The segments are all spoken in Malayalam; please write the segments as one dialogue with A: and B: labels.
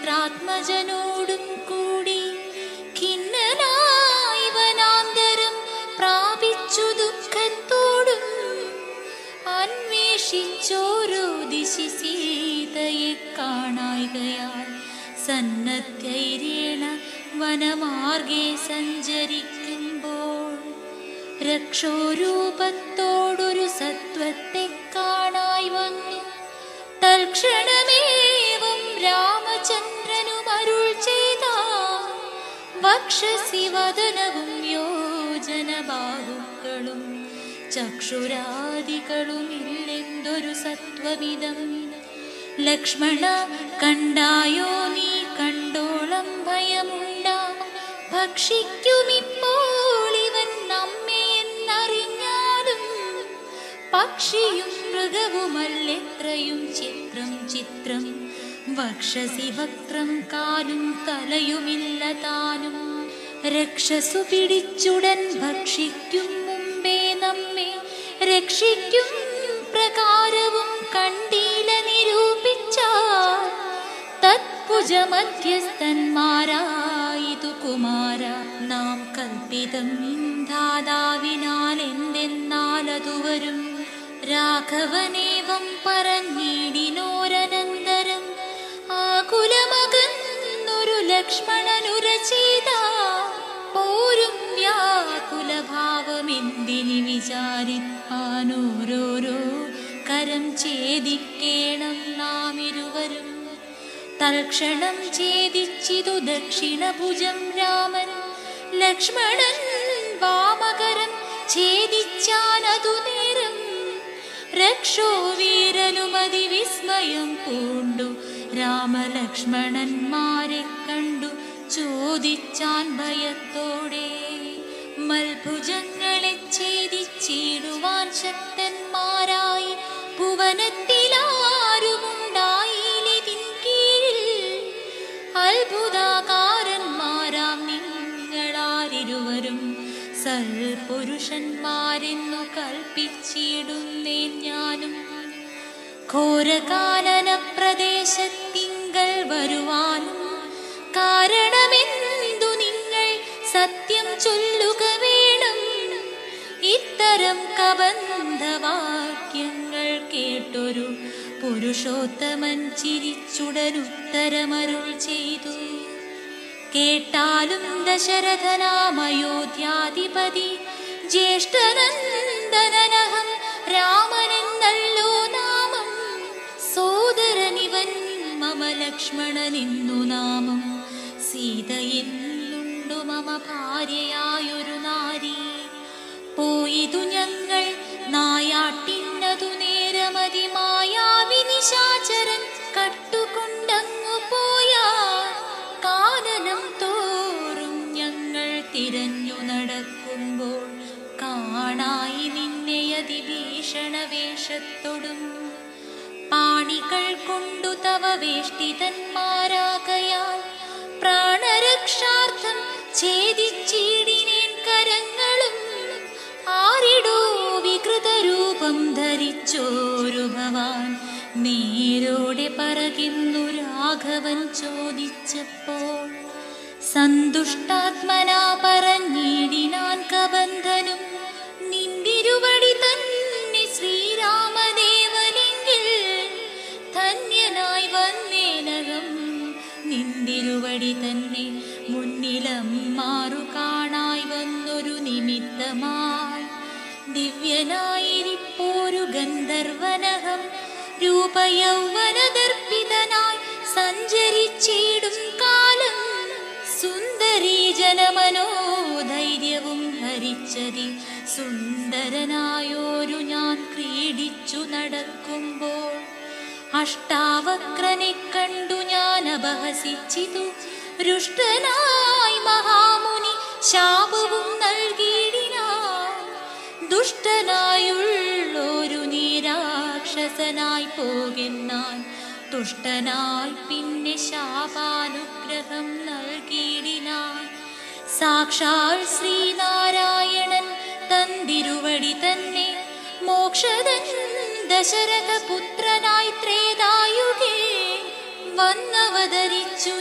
A: സുമിത്രാത്മജനോടും കൂടി ഖിന്നനായി വനാന്തരം പ്രാപിച്ചു ദുഃഖത്തോടും അന്വേഷിച്ചോരോ ദിശി സീതയെ കാണായികയാൽ സന്നദ്ധൈര്യേണ വനമാർഗെ സഞ്ചരിക്കുമ്പോൾ രക്ഷോരൂപത്തോടൊരു സത്വത്തെ കാണായി വന്നു തൽക്ഷണമേവം രാമചന്ദ്രനും അരുൾ ചെയ്ത വക്ഷസി വദനവും യോജന ബാഹുക്കളും ചക്ഷുരാദികളും ഇല്ലെന്തൊരു സത്വമിതം ലക്ഷ്മണ കണ്ടായോ നീ കണ്ടോളം ഭയമുണ്ടാ ഭക്ഷിക്കുമിപ്പോൾ ഇവൻ നമ്മെ എന്നറിഞ്ഞാലും പക്ഷിയും മൃഗവുമല്ലെത്രയും ചിത്രം ചിത്രം വക്ഷസി വക്രം കാലും തലയുമില്ല താനും രക്ഷസു പിടിച്ചുടൻ ഭക്ഷിക്കും മുമ്പേ നമ്മെ രക്ഷിക്കും പ്രകാരവും കണ്ടീല നിരൂപിച്ചാൽ തത്ഭുജമധ്യസ്ഥന്മാരായിതു കുമാര നാം കൽപ്പിതം ധാതാവിനാൽ എന്തെന്നാലതു വരും രാഘവനേവം പറഞ്ഞിടിനോരനന്തരം ആകുലമകന്നൊരു ലക്ഷ്മണനുര ചെയ്ത പോരും വ്യാകുലഭാവമെന്തിനി വിചാരിപ്പാനോരോരോ കരം ഛേദിക്കേണം നാം ഇരുവരും തൽക്ഷണം ഛേദിച്ചിതു ദക്ഷിണഭുജം രാമൻ ലക്ഷ്മണൻ വാമകരം ഛേദിച്ചാനതു നേരം രക്ഷോ വീരനുമതി വിസ്മയം പൂണ്ടു രാമലക്ഷ്മണന്മാരെ കണ്ടു ചോദിച്ചാൻ ഭയത്തോടെ മൽഭുജങ്ങളെ ഛേദിച്ചിടുവാൻ ശക്തന്മാരായി ഭുവനത്തിലാരുമുണ്ടായിലിതിൻ കീഴിൽ അത്ഭുതാകാരന്മാരാം നിങ്ങളാരിരുവരും സൽപുരുഷന്മാരെന്നു കൽപ്പിച്ചിടുന്നേൻ ഞാനും ഘോരകാനന പ്രദേശത്തിങ്കൽ വരുവാനും കാരണമെന്തു നിങ്ങൾ സത്യം ചൊല്ലുക വേണം ഇത്തരം കബന്ധവാക്യങ്ങൾ കേട്ടൊരു പുരുഷോത്തമൻ ചിരിച്ചുടനുത്തരമരുൾ ചെയ്തു കേട്ടാലും ദശരഥനാമയോധ്യാധിപതി ജ്യേഷ്ഠനന്ദനഹം രാമനെന്നല്ലോ നാമം സോദരനിവൻ മമ ലക്ഷ്മണനെന്നു നാമം സീതയെന്നുണ്ടു മമ ഭാര്യയായൊരു നാരി പോയിതു ഞങ്ങൾ നായാട്ടിന്നതു നേരമതി മായാവിനിശാചരൻ കട്ടുകൊണ്ടങ്ങു പോയാ കാനനം തോറും ഞങ്ങൾ തിരഞ്ഞു നടക്കുമ്പോൾ കാണായി നിന്നെ അതിഭീഷണ വേഷത്തൊടും പാണികൾ കൊണ്ടു തവ വേഷ്ടിതന്മാരാകയാൽ പ്രാണരക്ഷാർത്ഥം ഛേദിച്ചിടിനേൻ കരങ്ങളും ആരിടോ വികൃതരൂപം ധരിച്ചോരു ഭവാൻ നേരോടെ പറകിന്നു രാഘവൻ ചോദിച്ചപ്പോൾ സന്തുഷ്ടാത്മനാ പറഞ്ഞിടിനാൻ കബന്ധനും നിന്തിരുവടി തന്നെ ശ്രീരാമദേവനെങ്കിൽ ധന്യനായി വന്നേനകം നിന്തിരുവടി തന്നെ മുന്നിലം മാറു കാണായി വന്നൊരു നിമിത്തമായി ദിവ്യനായിരിപ്പോരു ഗന്ധർവനകം രൂപയൗവനദർപ്പിതനായി സഞ്ചരിച്ചിടും കാലം സുന്ദരീ ജനമനോധൈര്യവും ഹരിച്ചതി സുന്ദരനായോരു ഞാൻ ക്രീഡിച്ചു നടക്കുമ്പോൾ അഷ്ടാവക്രനെ കണ്ടു ഞാൻ അപഹസിച്ചിതു രുഷ്ടനായി മഹാമുനി ശാപവും നൽകിയിടിനാൻ ദുഷ്ടനായുള്ളൊരു നീരാക്ഷസനായി പോകുന്നാൻ തുഷ്ടനായി പിന്നെ ശാപാനുഗ്രഹം നൽകിയിടിനാൻ സാക്ഷാൽ ശ്രീനാരായണൻ തന്തിരുവടി തന്നെ മോക്ഷതൻ ദശരഥപുത്രനായി ത്രേതായുഗേ വന്നവതരിച്ചു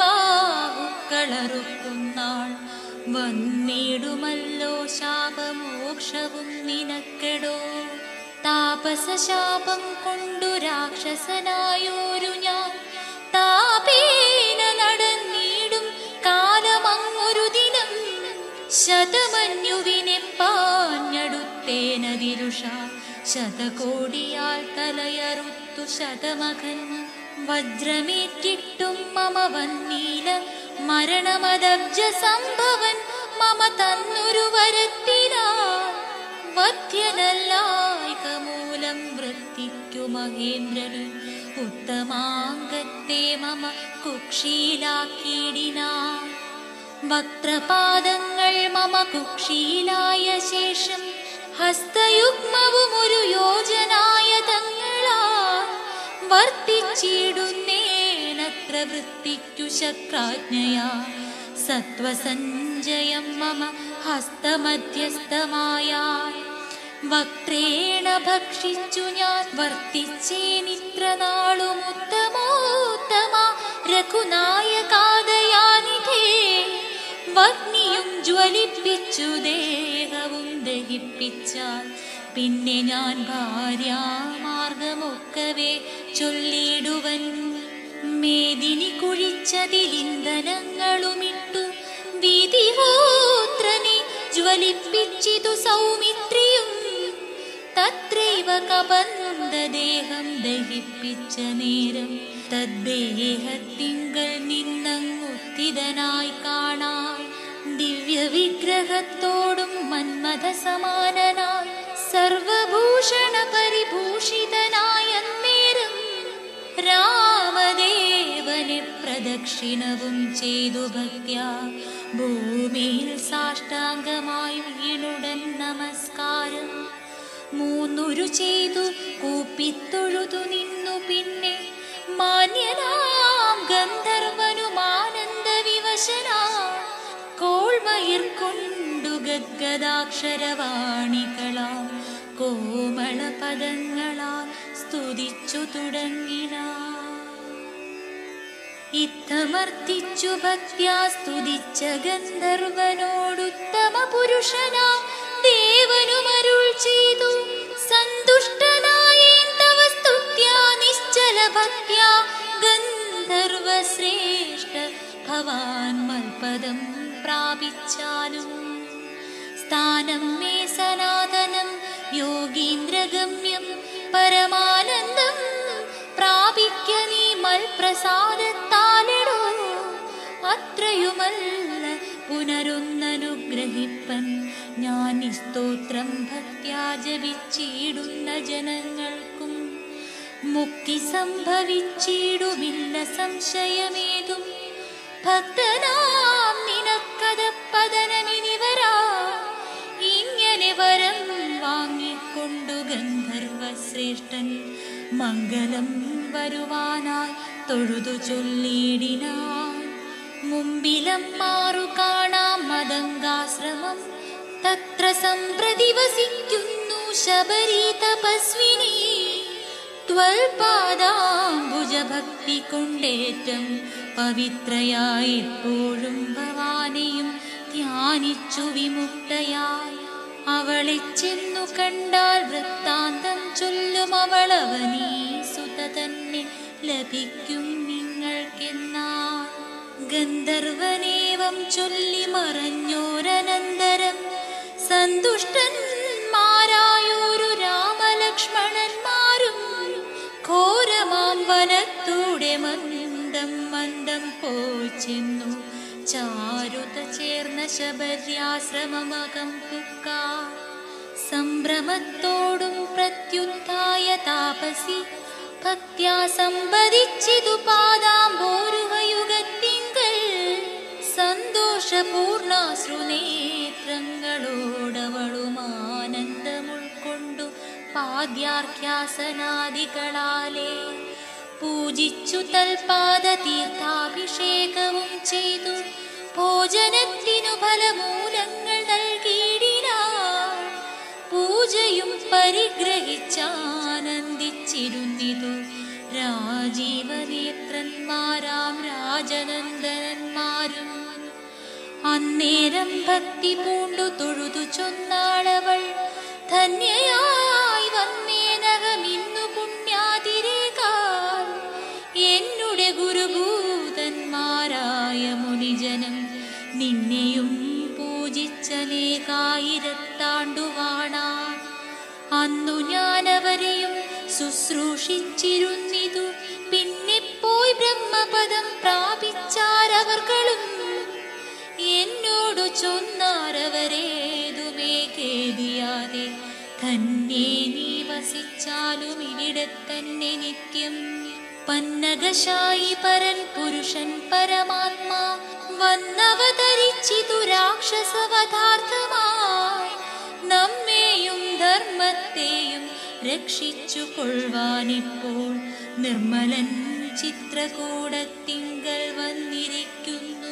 A: നിൻബാഹുക്കളറുക്കുന്നാൾ വന്നിടുമല്ലോ ശാപമോക്ഷവും നിനക്കെടോ താപസശാപം കൊണ്ടു രാക്ഷസനായോരു ഞാൻ താപേന നടന്നിടും കാലമങ്ങൊരു ദിനം ശതമന്യുവിനെ പാഞ്ഞടുത്തേനതിരുഷ ശതകോടിയാൽ തലയറുത്തു ശതമകൻ വജ്രമേറ്റിട്ടും മമ വന്നീല മരണമദബ്ജ സംഭവൻ മമ തന്നൊരു വരത്തിനാ വധ്യനല്ലായിക മൂലം വൃത്തിക്കു മഹേന്ദ്രന് ഉത്തമാംഗത്തെ മമ കുക്ഷീലാക്കിയിടിനാ വക്രപാദങ്ങൾ മമ കുക്ഷീലായ ശേഷം ഹസ്തയുഗ്മവും ഒരു യോജനായ തങ്ങളാ വർത്തിച്ചിടുന്നേനത്ര വൃത്തിക്കു ശക്രാജ്ഞയാ സത്വസഞ്ജയം മമ ഹസ്തമധ്യസ്ഥമായ വക്രേണ ഭക്ഷിച്ചു ഞാൻ വർത്തിച്ചേനിത്ര നാളും ഉത്തമോത്തമ രഘുനായകാദയാനിധേ വഗ്നിയും ജ്വലിപ്പിച്ചു ദേഹവും ദഹിപ്പിച്ചാൽ പിന്നെ ഞാൻ ഭാര്യാമാർഗമൊക്കവേ ചൊല്ലിടുവൻ മേദിനി കുഴിച്ചതിലിന്ധനങ്ങളുമിട്ടു വിധിഹോത്രനെ ജ്വലിപ്പിച്ചിതു സൗമിത്രിയും തത്രൈവ കബന്ധദേഹം ദഹിപ്പിച്ച നേരം തദ്ദേഹത്തിങ്കൽ നിന്നങ്ങുത്തിതനായി കാണാൻ ദിവ്യ വിഗ്രഹത്തോടും മന്മഥ സമാനനായി സർവഭൂഷണ പരിഭൂഷിതനായ നേരം രാമദേവനെ പ്രദക്ഷിണവും ചെയ്തു ഭക്യ ഭൂമിയിൽ സാഷ്ടാംഗമായി വീണുടൻ നമസ്കാരം മൂന്നുരു ചെയ്തു കൂപ്പിത്തൊഴുതു നിന്നു പിന്നെ മാന്യനാം ഗന്ധർവനുമാനന്ദ വിവശനാ കോൾമയിർ കൊണ്ടു ഗദ്ഗദാക്ഷരവാണികളാം കോമള പദങ്ങളാൽ സ്തുതിച്ചു തുടങ്ങിനാ ഇത്തമർത്തിച്ചു ഭക്ത്യാ സ്തുതിച്ച ഗന്ധർവനോടുത്തമ പുരുഷനാ ദേവനുമരുൾ ചെയ്തു സന്തുഷ്ടനായേൻ തവ സ്തുത്യാ നിശ്ചല ഭക്ത്യാ ഗന്ധർവശ്രേഷ്ഠ ഭവാൻ മൽപദം പ്രാപിച്ചാലും സ്ഥാനം മേ സനാതനം യോഗീന്ദ്രഗമ്യം പരമാനന്ദം പ്രാപിക്ക നീ മൽപ്രസാദത്താലിടോ അത്രയുമല്ല പുനരൊന്നനുഗ്രഹിപ്പൻ ഞാൻ ഈ സ്തോത്രം ഭക്ത്യാ ജപിച്ചിടുന്ന ജനങ്ങൾക്കും മുക്തി സംഭവിച്ചിടുമില്ല സംശയമേതും ഭക്തനാം നിനക്കത പതനമിനി വരാ ഇങ്ങനെ വരം വാങ്ങിക്കൊണ്ടു ഗന്ധർവശ്രേഷ്ഠൻ മംഗലം വരുവാനായി തൊഴുതു ചൊല്ലിയിടിനാൻ മുമ്പിലം മാറു കാണാം മതങ്കാശ്രമം തത്ര സംപ്രതിവസിക്കുന്നു ശബരി തപസ്വിനി ത്വൽപാദാംബുജഭക്തി കൊണ്ടേറ്റം പവിത്രയായി എപ്പോഴും ഭവാനെയും ധ്യാനിച്ചു വിമുക്തയായി അവളെ ചെന്നു കണ്ടാൽ വൃത്താന്തം ചൊല്ലും അവളവനീ സുത തന്നെ ലഭിക്കും നിങ്ങൾക്കെന്നാൽ ഗന്ധർവനേവം ചൊല്ലി മറഞ്ഞോരനന്തരം സന്തുഷ്ടന്മാരായൊരു രാമലക്ഷ്മണന്മാരും ഘോരമാം വനത്തൂടെ മന്ദം മന്ദം പോച്ചെന്നു ചാരുത ചേർന്ന ശബര്യാശ്രമമകം പുക്കാർ സംഭ്രമത്തോടും പ്രത്യുത്ഥായ താപസി ഭക്ത്യാ സമ്പതിച്ചിതു പാദാംബോരുഹയുഗത്തിങ്കൽ സന്തോഷപൂർണാശ്രുനേത്രങ്ങളോടവളും ആനന്ദമുൾക്കൊണ്ടു പാദ്യാർഘ്യാസനാദികളാലേ പൂജിച്ചു തൽപാദ തീർത്ഥാഭിഷേകവും ചെയ്തു ഭോജനത്തിനു ഫലമൂലങ്ങൾ നൽകിയിടിനാൾ പൂജയും പരിഗ്രഹിച്ചാനന്ദിച്ചിരുന്നിതു രാജീവനേത്രന്മാരാം രാജനന്ദനന്മാരും അന്നേരം ഭക്തി പൂണ്ടു തൊഴുതു ചൊന്നാളവൾ ധന്യയായി വന്നേനകമിന്നു പുണ്യാതിരേകാൽ എന്നുടെ ഗുരുഭൂതന്മാരായ മുനിജനം നിന്നെയും പൂജിച്ചനേകായിരത്താണ്ടുവാണാൻ അന്നു ഞാനവരെയും ശുശ്രൂഷിച്ചിരുന്നിതു പിന്നെ പോയി ബ്രഹ്മപദം പ്രാപിച്ചാരവർകളും എന്നോടു ചൊന്നാരവരേതുമേ കേതിയാതെ തന്നെ നീ വസിച്ചാലും ഇവിടെ തന്നെ നിത്യം പന്നകശായി പരൻ പുരുഷൻ പരമാത്മാ വന്നവതരിച്ചിതു രാക്ഷസവധാർത്ഥമായി നമ്മെയും ധർമ്മത്തെയും രക്ഷിച്ചു കൊള്ളുവാനിപ്പോൾ നിർമ്മലൻ ചിത്രകൂടത്തിങ്കൽ വന്നിരിക്കുന്നു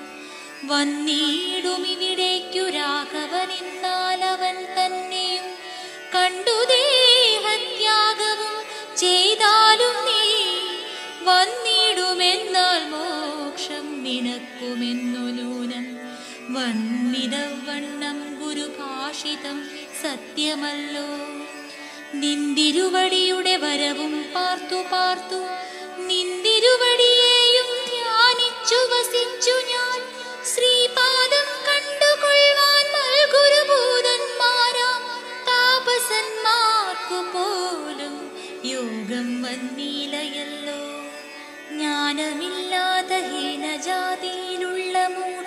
A: വന്നിടുമിവിടേക്കു രാഘവനെന്നാൽ അവൻ തന്നെയും കണ്ടു ദേഹത്യാഗവും ചെയ്താലും നീ വന്നിടുമെന്നാൽ മോക്ഷം നിനക്കുമെന്നു നൂനം വന്നിടവണ്ണം ഗുരുഭാഷിതം സത്യമല്ലോ നിന്തിരുവടിയുടെ വരവും പാർത്തു പാർത്തു നിന്തിരുവടിയെയും ധ്യാനിച്ചു വസിച്ചു ഞാൻ ശ്രീപാദം കണ്ടുകൊള്ളുവാൻ മൽഗുരുഭൂതന്മാരാം താപസന്മാർക്കു പോലും യോഗം വന്നീലയല്ലോ ജ്ഞാനമില്ലാത്ത ഹീനജാതിയിലുള്ള മൂഢ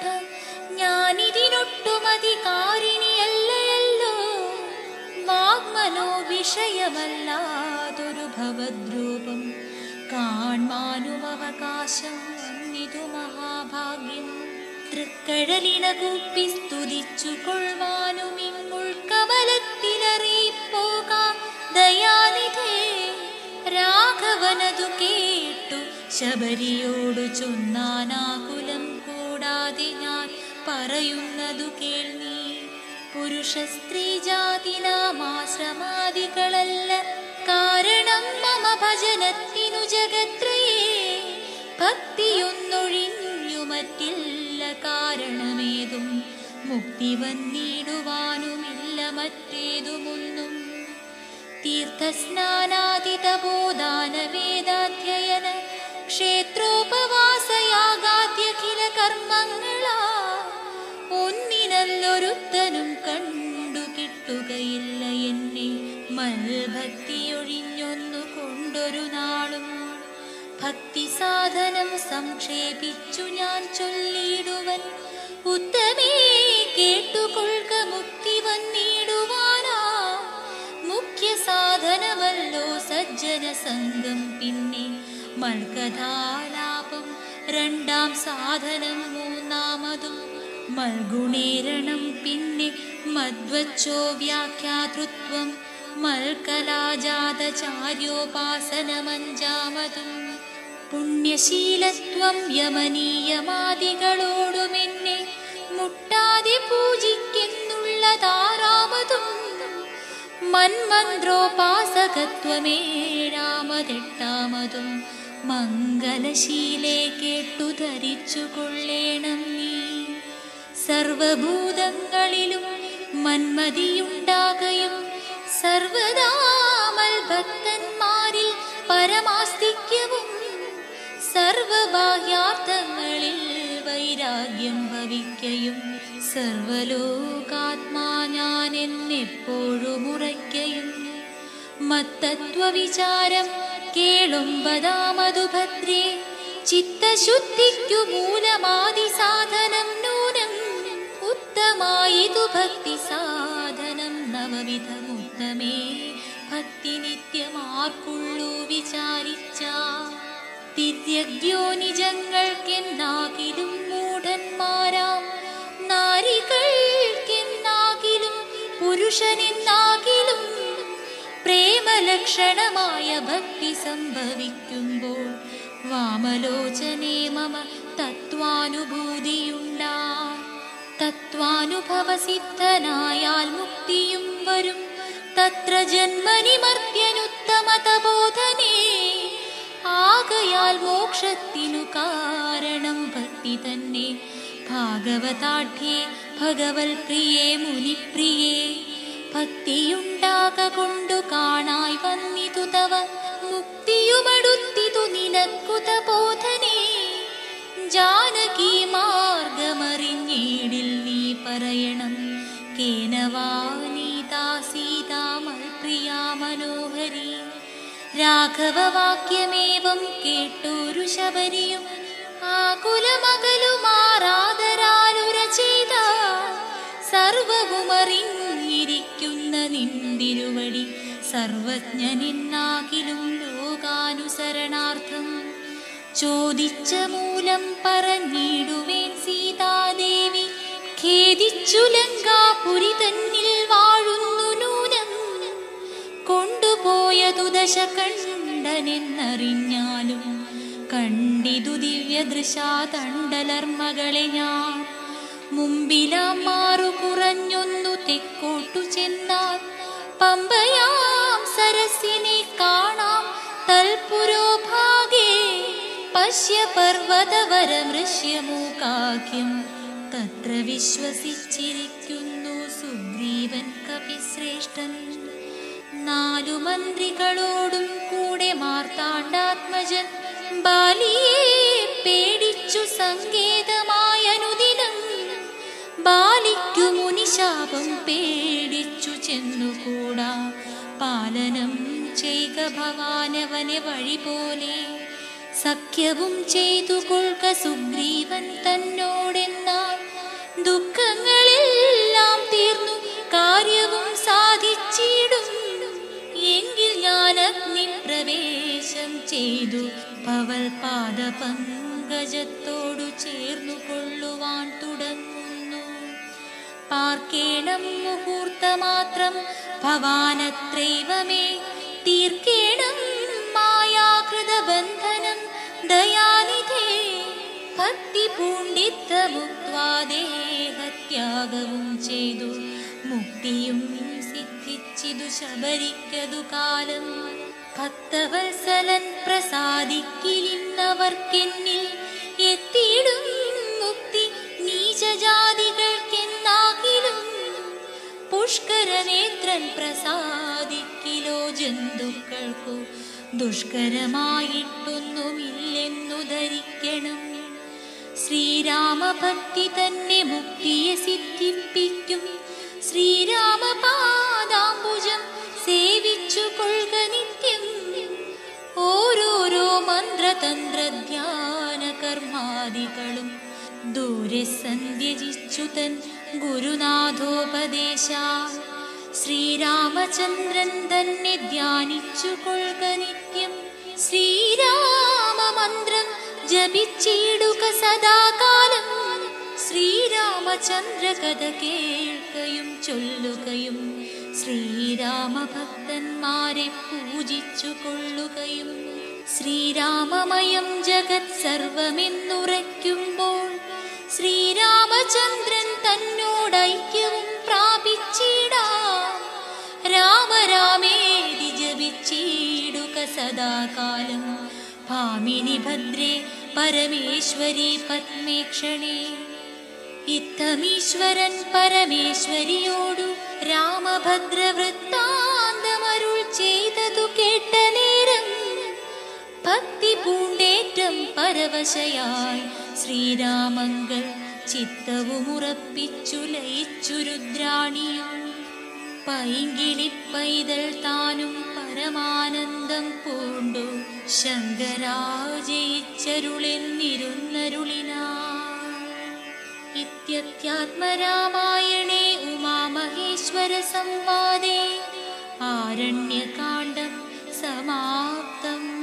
A: ഞാനിതിനൊട്ടുമധികാരിണിയല്ലയല്ലോ വാഗ്മനോ വിഷയമല്ലാതൊരു ഭവദ്രൂപം കാൺമാനും അവകാശം വന്നിതു മഹാഭാഗ്യം തൃക്കഴലിണകൂപ്പി സ്തുതിച്ചു കൊള്ളുവാനും ഇങ്ങുൾക്കമലത്തിലറിയിപ്പോകാം ദയാനിധേ രാഘവനതു കേട്ടു ശബരിയോടു ചൊന്നാനാകുലം കൂടാതെ ഞാൻ പറയുന്നതു കേൾനീ പുരുഷ സ്ത്രീ ജാതിനാമാശ്രമാദികളല്ല കാരണം മമ ഭജനത്തിനു ജഗത്രയേ ഭക്തിയൊന്നൊഴിഞ്ഞു മറ്റില്ല കാരണമേതും മുക്തി വന്നിടുവാനുമില്ല മറ്റേതുമൊന്നും തീർത്ഥസ്നാനാദിതബോധാനവേദാധ്യയന ക്ഷേത്രോപവാസയാഗാദ്യഖില കർമ്മങ്ങളാ ഒന്നിനല്ലൊരുത്തനും കണ്ടു കിട്ടുകയില്ല എന്നെ മൽഭക്തിയൊഴിഞ്ഞൊന്നു കൊണ്ടൊരു നാളും ഭക്തി സാധനം സംക്ഷേപിച്ചു ഞാൻ ചൊല്ലിടുവൻ ഉത്തമേ കേട്ടുകൊള്ളുക മുക്തി വന്നിടുവാനാ മുഖ്യ സാധനമല്ലോ സജ്ജന സംഘം പിന്നെ മൽകഥാലാപം രണ്ടാം സാധനം മൂന്നാമതും മൽഗുണേരണം പിന്നെ മധ്വച്ചോ വ്യാഖ്യാതൃത്വം മൽക്കലാജാതചാര്യോപാസനമഞ്ചാമതും പുണ്യശീലത്വം യമനീയമാദികളോടുമെന്നെ മുട്ടാതെ പൂജിക്കുന്നുള്ളതാറാമതും മന്മന്ത്രോപാസകത്വമേഴാമതെട്ടാമതും മംഗലശീലെ കേട്ടു ധരിച്ചു കൊള്ളേണം നീ സർവഭൂതങ്ങളിലും മന്മതിയുണ്ടാകയും സർവദാമൽ ഭക്തന്മാരിൽ പരമാസ്തിക്യവും സർവബാഹ്യാർത്ഥങ്ങളിൽ വൈരാഗ്യം ഭവിക്കയും സർവലോകാത്മാ ഞാൻ എന്നെപ്പോഴും ഉറയ്ക്കയും മത്തത്വവിചാരം കേളുമ്പതാമതു ഭദ്രേ ചിത്തശുദ്ധിക്കു മൂലമാതി സാധനം നൂനം ഉത്തമായിതു ഭക്തി സാധനം നവവിധമുത്തമേ ഭക്തി നിത്യമാർക്കുള്ളൂ വിചാരിച്ച ദിവ്യജ്ഞോനിജങ്ങൾക്കെന്നാകിലും മൂഢന്മാരാം നാരികൾക്കെന്നാകിലും പുരുഷനെന്നാകിലും പ്രേമലക്ഷണമായ ഭക്തി സംഭവിക്കുമ്പോൾ വാമലോചനേ മമ തത്വാനുഭൂതിയുണ്ടാ തത്വാനുഭവസിദ്ധനായാൽ മുക്തിയും വരും തത്ര ജന്മനി മർത്യനുത്തമ തബോധനേ ആകയാൽ മോക്ഷത്തിനു കാരണം ഭക്തി തന്നെ ഭാഗവതാഠ്യേ ഭഗവൽ പ്രിയേ മുനിപ്രിയേ ഭക്തിയുണ്ടാക കൊണ്ടു കാണായി വന്നിതു തവ മുക്തിയുമടുത്തിതു നിനക്കുത ബോധനേ ജാനകി മാർഗമറിഞ്ഞീടിൽ നീ പറയണം കേനവാ നീതാ സീതാമൽ പ്രിയാ മനോഹരി രാഘവവാക്യമേവം കേട്ടൊരു ശബരിയും ആകുലമകലുമാറാതരാലുര ചെയ്ത സർവവും അറിഞ്ഞിരിക്കുന്ന നിന്തിരുവടി സർവജ്ഞനിന്നാകിലും ലോകാനുസരണാർത്ഥം ചോദിച്ച മൂലം പറഞ്ഞിടുവേൻ സീതാദേവി ഖേദിച്ചു ലങ്കാപുരി തന്നിൽ വാഴുന്നു നൂനം കൊണ്ടുപോയതു ദശ കണ്ടനെന്നറിഞ്ഞാലും കണ്ടിതു ദിവ്യദൃശാ തണ്ടലർമകളെ ഞാൻ മുമ്പിലാം മാറു കുറഞ്ഞൊന്നു തെക്കോട്ടു ചെന്നാൽ പമ്പയാം സരസിനെ കാണാം തൽപുരോഭാഗേ പശ്യ പർവ്വതവരമൃശ്യമൂകാഖ്യം തത്ര വിശ്വസിച്ചിരിക്കുന്നു സുഗ്രീവൻ കവിശ്രേഷ്ഠൻ നാലു മന്ത്രികളോടും കൂടെ മാർത്താണ്ഡാത്മജൻ ബാലിയെ പേടിച്ചു സങ്കേതമായനുദിനം ബാലിക്കു മുനിശാപം പേടിച്ചു ചെന്നുകൂടാ പാലനം ചെയ്ക ഭവാനവനെ വഴി പോലെ സഖ്യവും ചെയ്തു കൊൾക സുഗ്രീവൻ തന്നോടെന്നാൽ ദുഃഖങ്ങളെല്ലാം തീർന്നു കാര്യവും സാധിച്ചിടും എങ്കിൽ ഞാൻ അഗ്നിപ്രവേശം ചെയ്തു പവൽ പാദപങ്കജത്തോടു ചേർന്നു കൊള്ളുവാൻ തുടങ്ങുന്നു പാർക്കേണം മുഹൂർത്തമാത്രം ഭവാനത്രൈവമേ തീർക്കേണം മായാകൃതബന്ധനം ദയാനിധേ ഭക്തി പൂണ്ടിത്തമുക്വാദേഹത്യാഗവും ചെയ്തു മുക്തിയും സിദ്ധിച്ചിതു ശബരിക്കതു കാലം ഭക്തവത്സലൻ പ്രസാദിക്കിലിന്നവർക്കെന്നിൽ എത്തിയിടും മുക്തി നീചജാതികൾക്കെന്നാകിലും പുഷ്കരനേത്രൻ പ്രസാദിക്കിലോ ജന്തുക്കൾക്കു ദുഷ്കരമായിട്ടൊന്നുമില്ലെന്നു ധരിക്കണം ശ്രീരാമഭക്തി തന്നെ മുക്തിയെ സിദ്ധിപ്പിക്കും ശ്രീരാമപാദാംബുജം സേവിച്ചു കൊള്ളുക നിത്യം ഓരോരോ മന്ത്രതന്ത്രധ്യാന കർമാദികളും ദൂരെ സന്ധ്യജിച്ചുതൻ ഗുരുനാഥോപദേശാ ശ്രീരാമചന്ദ്രൻ തന്നെ ധ്യാനിച്ചു കൊള്ളുക നിത്യം ശ്രീരാമമന്ത്രം ജപിച്ചിടുക സദാകാലം ശ്രീരാമചന്ദ്ര കഥ കേൾക്കയും ചൊല്ലുകയും ശ്രീരാമഭക്തന്മാരെ പൂജിച്ചു കൊള്ളുകയും ശ്രീരാമമയം ജഗത് സർവമെന്നുറയ്ക്കുമ്പോൾ ശ്രീരാമചന്ദ്രൻ തന്നോടൈക്യവും പ്രാപിച്ചിടാം രാമരാമേതി ജപിച്ചിടുക സദാകാലം ഭാമിനി ഭദ്രേ പരമേശ്വരി പത്മേക്ഷണേ ഇത്തമീശ്വരൻ പരമേശ്വരിയോടു രാമഭദ്ര വൃത്താന്തമരുൾ ചെയ്തതു കേട്ട നേരം ഭക്തി പൂണ്ടേറ്റം പരവശയായി ശ്രീരാമങ്ങൾ ചിത്തവുമുറപ്പിച്ചു ലയിച്ചു രുദ്രാണിയും പൈങ്കിളി പൈതൽ താനും പരമാനന്ദം പൂണ്ടു ശങ്കരാജയിച്ചരുളെന്നിരുന്നരുളിനാ ഇത്യത്യാത്മരാമായണേ ഉമാമഹേശ്വര സംവാദേ ആരണ്യകാണ്ഡം സമാപ്തം